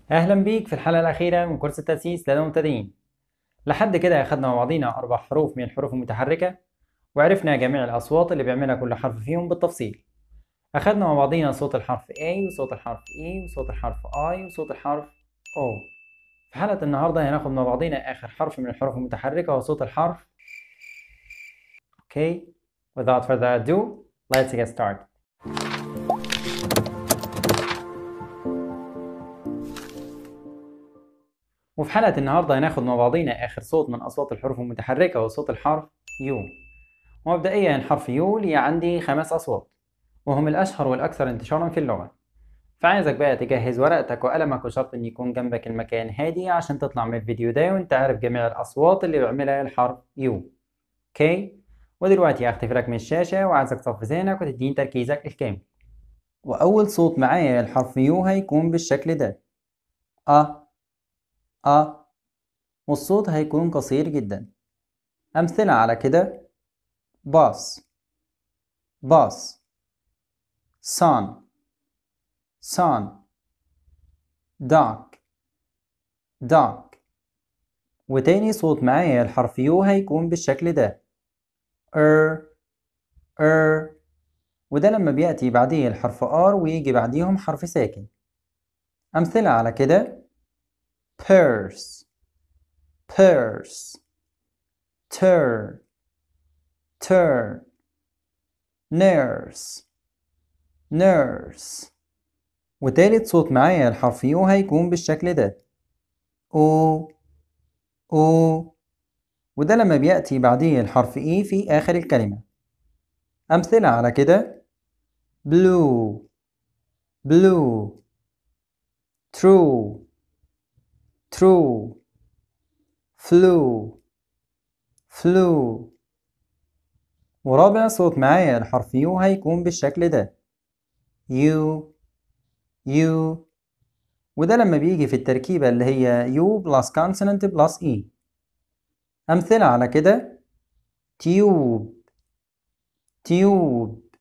أهلا بيك في الحلقة الأخيرة من كورس التأسيس لدى المبتدئين لحد كده أخدنا مع بعضينا أربع حروف من الحروف المتحركة وعرفنا جميع الأصوات اللي بيعملها كل حرف فيهم بالتفصيل أخدنا مع بعضينا صوت الحرف A وصوت الحرف E وصوت الحرف I وصوت الحرف O في حلقة النهاردة هناخد مع بعضينا آخر حرف من الحروف المتحركة وهو صوت الحرف Okay without further ado let's get started وفي حلقة النهاردة هناخد مع بعضينا آخر صوت من أصوات الحروف المتحركة وهو صوت الحرف يو ومبدئيا حرف يو لي عندي خمس أصوات وهم الأشهر والأكثر انتشارا في اللغة فعايزك بقى تجهز ورقتك وقلمك وشرط إن يكون جنبك المكان هادي عشان تطلع من الفيديو ده وأنت عارف جميع الأصوات اللي بيعملها الحرف يو أوكي ودلوقتي هختفي لك من الشاشة وعايزك تصفي ذهنك وتديني تركيزك الكامل وأول صوت معايا الحرف يو هيكون بالشكل ده أ أ والصوت هيكون قصير جدا أمثلة على كده باص باص صان صان داك داك وتاني صوت معايا الحرف يو هيكون بالشكل ده ار ار وده لما بيأتي بعديه الحرف ار ويجي بعديهم حرف ساكن أمثلة على كده purse purse tur tur nurse nurse وتالت صوت معايا الحرف يو هيكون بالشكل ده او او وده لما بيأتي بعديه الحرف اي في آخر الكلمة أمثلة على كده blue blue true true flew flew ورابع صوت معايا الحرف يو هيكون بالشكل ده يو يو وده لما بيجي في التركيبة اللي هي يو بلس consonant بلس اي أمثلة على كده تيوب تيوب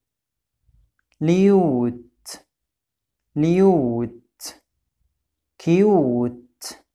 ليوت ليوت كيوت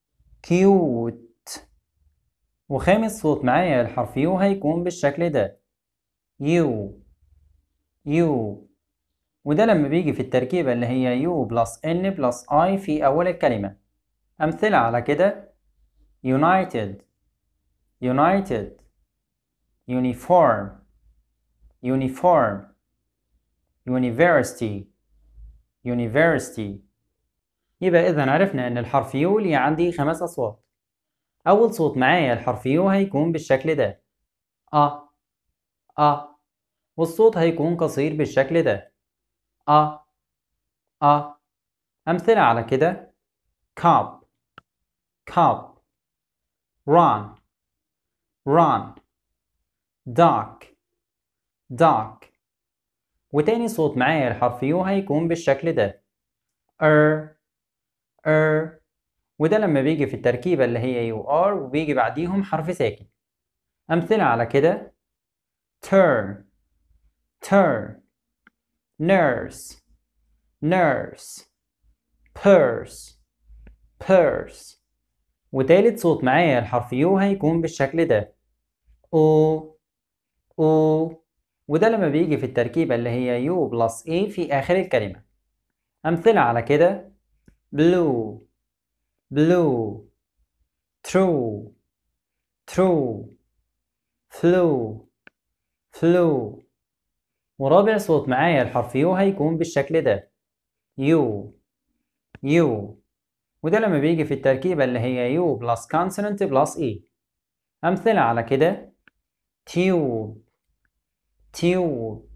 كيوت وخامس صوت معايا الحرف يو هيكون بالشكل ده يو يو وده لما بيجي في التركيبة اللي هي يو بلس ان بلس اي في أول الكلمة أمثلة على كده united united uniform uniform university university يبقى إذا عرفنا إن الحرف يو لي عندي خمس أصوات أول صوت معايا الحرف يو هيكون بالشكل ده أ أ والصوت هيكون قصير بالشكل ده أ أ أمثلة على كده cup cup run run duck duck وتاني صوت معايا الحرف يو هيكون بالشكل ده er er وده لما بيجي في التركيبة اللي هي يو ار وبيجي بعديهم حرف ساكن أمثلة على كده turn turn nurse nurse purse purse وتالت صوت معايا الحرف يو هيكون بالشكل ده او او وده لما بيجي في التركيبة اللي هي يو بلس اي في آخر الكلمة أمثلة على كده blue blue true true flew flew ورابع صوت معايا الحرف يو هيكون بالشكل ده يو يو وده لما بيجي في التركيبة اللي هي يو بلس consonant بلس اي أمثلة على كده tube tube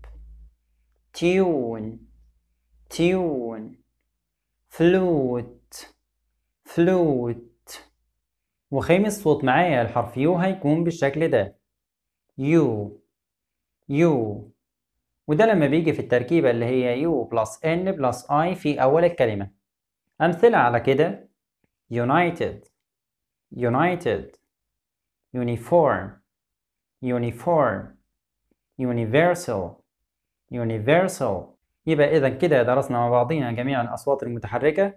tune tune flute flute وخامس صوت معايا الحرف يو هيكون بالشكل ده يو يو وده لما بيجي في التركيبة اللي هي يو بلس ان بلس اي في أول الكلمة أمثلة على كده united united uniform uniform universal universal يبقى إذا كده درسنا مع بعضنا جميع الأصوات المتحركة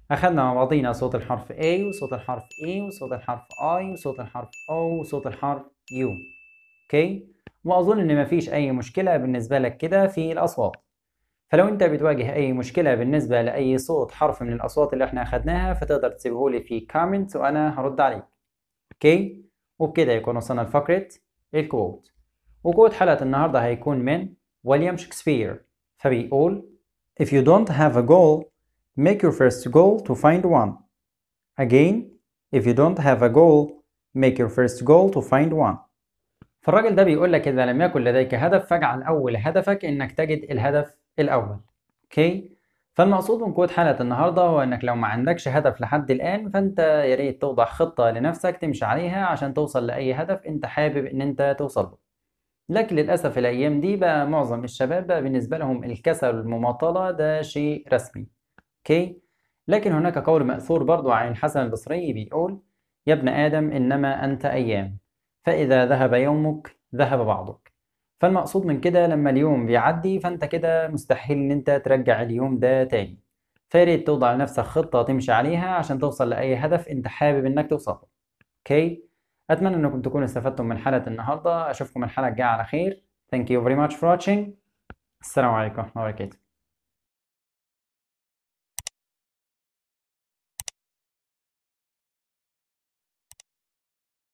أخذنا مع بعضينا صوت الحرف A وصوت الحرف E وصوت الحرف I وصوت الحرف O وصوت الحرف U أوكي وأظن إن مفيش أي مشكلة بالنسبة لك كده في الأصوات فلو أنت بتواجه أي مشكلة بالنسبة لأي صوت حرف من الأصوات اللي إحنا أخدناها فتقدر تسيبهولي في كومنت وأنا هرد عليك أوكي وبكده يكون وصلنا لفقرة الكوت وكوت حلقة النهاردة هيكون من ويليام شكسبير فبيقول If you don't have a goal make your first goal to find one Again if you don't have a goal make your first goal to find one فالراجل ده بيقول لك إذا لم يكن لديك هدف فاجعل أول هدفك إنك تجد الهدف الأول أوكي فالمقصود من كود حلقة النهاردة هو إنك لو ما عندكش هدف لحد الآن فأنت يا ريت توضع خطة لنفسك تمشي عليها عشان توصل لأي هدف أنت حابب إن أنت توصل له لكن للأسف الأيام دي بقى معظم الشباب بقى بالنسبة لهم الكسل والمماطلة ده شيء رسمي أوكي لكن هناك قول مأثور برضو عن الحسن البصري بيقول يا ابن آدم إنما أنت أيام فإذا ذهب يومك ذهب بعضك فالمقصود من كده لما اليوم بيعدي فأنت كده مستحيل إن أنت ترجع اليوم ده تاني فياريت توضع لنفسك خطة تمشي عليها عشان توصل لأي هدف أنت حابب إنك توصل له أوكي أتمنى إنكم تكونوا استفدتم من حلقة النهاردة أشوفكم الحلقة الجاية على خير Thank you very much for watching السلام عليكم ورحمة الله وبركاته